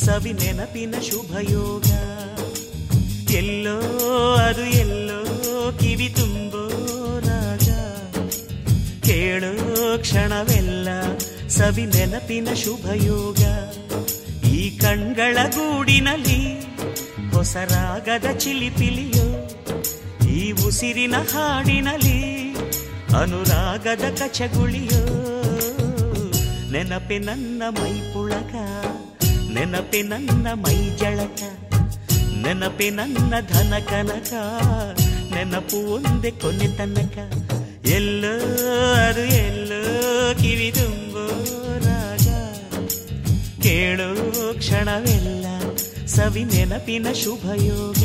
ಸವಿ ನೆನಪಿನ ಶುಭಯೋಗ ಎಲ್ಲೋ ಅದು ಎಲ್ಲೋ ಕಿವಿ ತುಂಬೋ ರಾಗ ಕೇಳೋ ಕ್ಷಣವೆಲ್ಲ ಸವಿ ನೆನಪಿನ ಶುಭಯೋಗ ಈ ಕಣ್ಗಳ ಗೂಡಿನಲ್ಲಿ ಹೊಸ ರಾಗದ ಚಿಲಿಪಿಲಿಯೋ ಈ ಉಸಿರಿನ ಹಾಡಿನಲ್ಲಿ ಅನುರಾಗದ ಕಚಗುಳಿಯೋ ನೆನಪೆ ನನ್ನ ಮೈ ಪುಳಕ ನೆನಪೆ ನನ್ನ ಮೈ ಜಳಕ ನೆನಪೆ ನನ್ನ ಧನ ಕನಕ ನೆನಪು ಒಂದೇ ಕೊನೆ ತನಕ ಎಲ್ಲೋ ಅದು ಎಲ್ಲೋ ಕಿವಿ ತುಂಬೋ ರಾಗ ಕೇಳೋ ಕ್ಷಣವೆಲ್ಲ ಸವಿ ನೆನಪಿನ ಶುಭಯೋಗ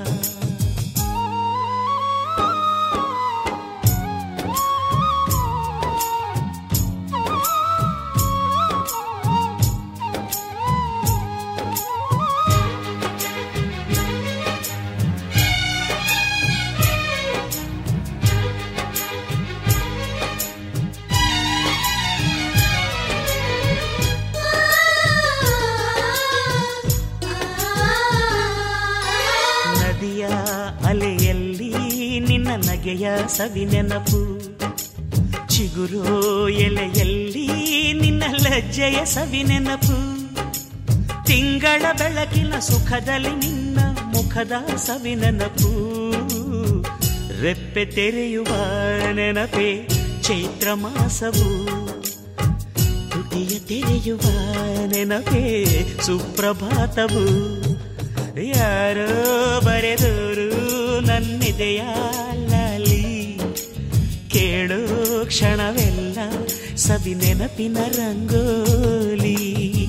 ನದಿಯ ಅಲೆಯಲ್ಲಿ ನಿನ್ನ ನಗೆಯ ಸವಿ ನೆನಪು ಚಿಗುರೋ ಎಲೆಯಲ್ಲಿ ನಿನ್ನ ಲಜ್ಜೆಯ ಸವಿ ನೆನಪು ತಿಂಗಳ ಬೆಳಕಿನ ಸುಖದಲ್ಲಿ ನಿನ್ನ ಮುಖದ ಸವಿ ನೆನಪು ರೆಪ್ಪೆ ತೆರೆಯುವ ನೆನಪೆ ಚೈತ್ರ ಮಾಸವು ತುಟಿಯ ತೆರೆಯುವ ನೆನಪೇ ಸುಪ್ರಭಾತವು ಯಾರೋ ಬರೆದೋರು ನನ್ನಿದೆಯ ಲಾಲಿ ಕೇಳೋ ಕ್ಷಣವೆಲ್ಲ ಸವಿ ನೆನಪಿನ ರಂಗೋಲಿ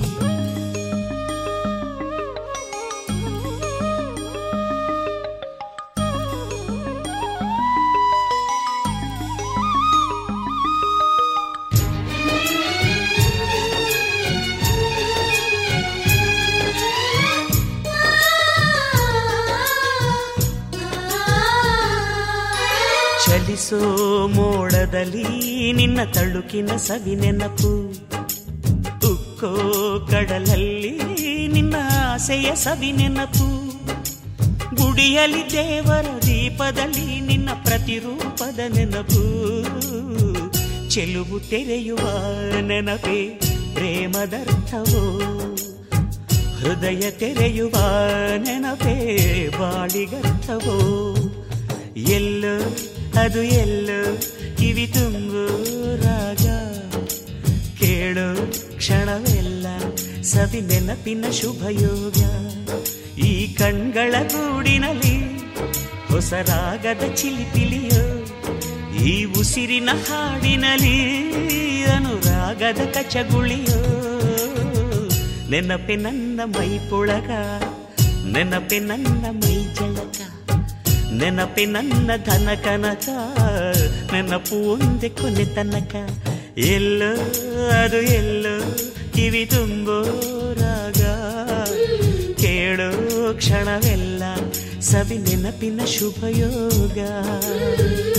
ಚಲಿಸೋ ಮೋಡದಲ್ಲಿ ನಿನ್ನ ತಳುಕಿನ ಸವಿ ನೆನಪು ಉಕ್ಕೋ ಕಡಲಲ್ಲಿ ನಿನ್ನ ಆಸೆಯ ಸವಿ ನೆನಪು ಗುಡಿಯಲ್ಲಿ ದೇವರ ದೀಪದಲ್ಲಿ ನಿನ್ನ ಪ್ರತಿರೂಪದ ನೆನಪು ಚೆಲುವು ತೆರೆಯುವ ನೆನಪೇ ಪ್ರೇಮದರ್ಥವೋ ಹೃದಯ ತೆರೆಯುವ ನೆನಪೇ ಬಾಳಿಗರ್ಥವೋ ಎಲ್ಲೋ ಅದು ಎಲ್ಲೋ ಕಿವಿ ತುಂಬು ರಾಗ ಕೇಳೋ ಕ್ಷಣವೆಲ್ಲ ಸವಿ ನೆನಪಿನ ಶುಭಯೋಗ ಈ ಕಣ್ಗಳ ಗೂಡಿನಲ್ಲಿ ಹೊಸ ರಾಗದ ಚಿಲಿಪಿಲಿಯೋ ಈ ಉಸಿರಿನ ಹಾಡಿನಲ್ಲಿ ಅನುರಾಗದ ಕಚಗುಳಿಯೋ ನೆನಪೆ ನನ್ನ ಮೈ ಪುಳಗ ನೆನಪೆ ನನ್ನ ಮೈ ಜಳಕ ನೆನಪೆ ನನ್ನ ಧನ ಕನಕ ನೆನಪು ಒಂದೇ ಕೊನೆ ತನಕ ಎಲ್ಲೋ ಅದು ಎಲ್ಲೋ ಕಿವಿ ತುಂಬೋ ರಾಗ ಕೇಳೋ ಕ್ಷಣವೆಲ್ಲ ಸವಿ ನೆನಪಿನ ಶುಭಯೋಗ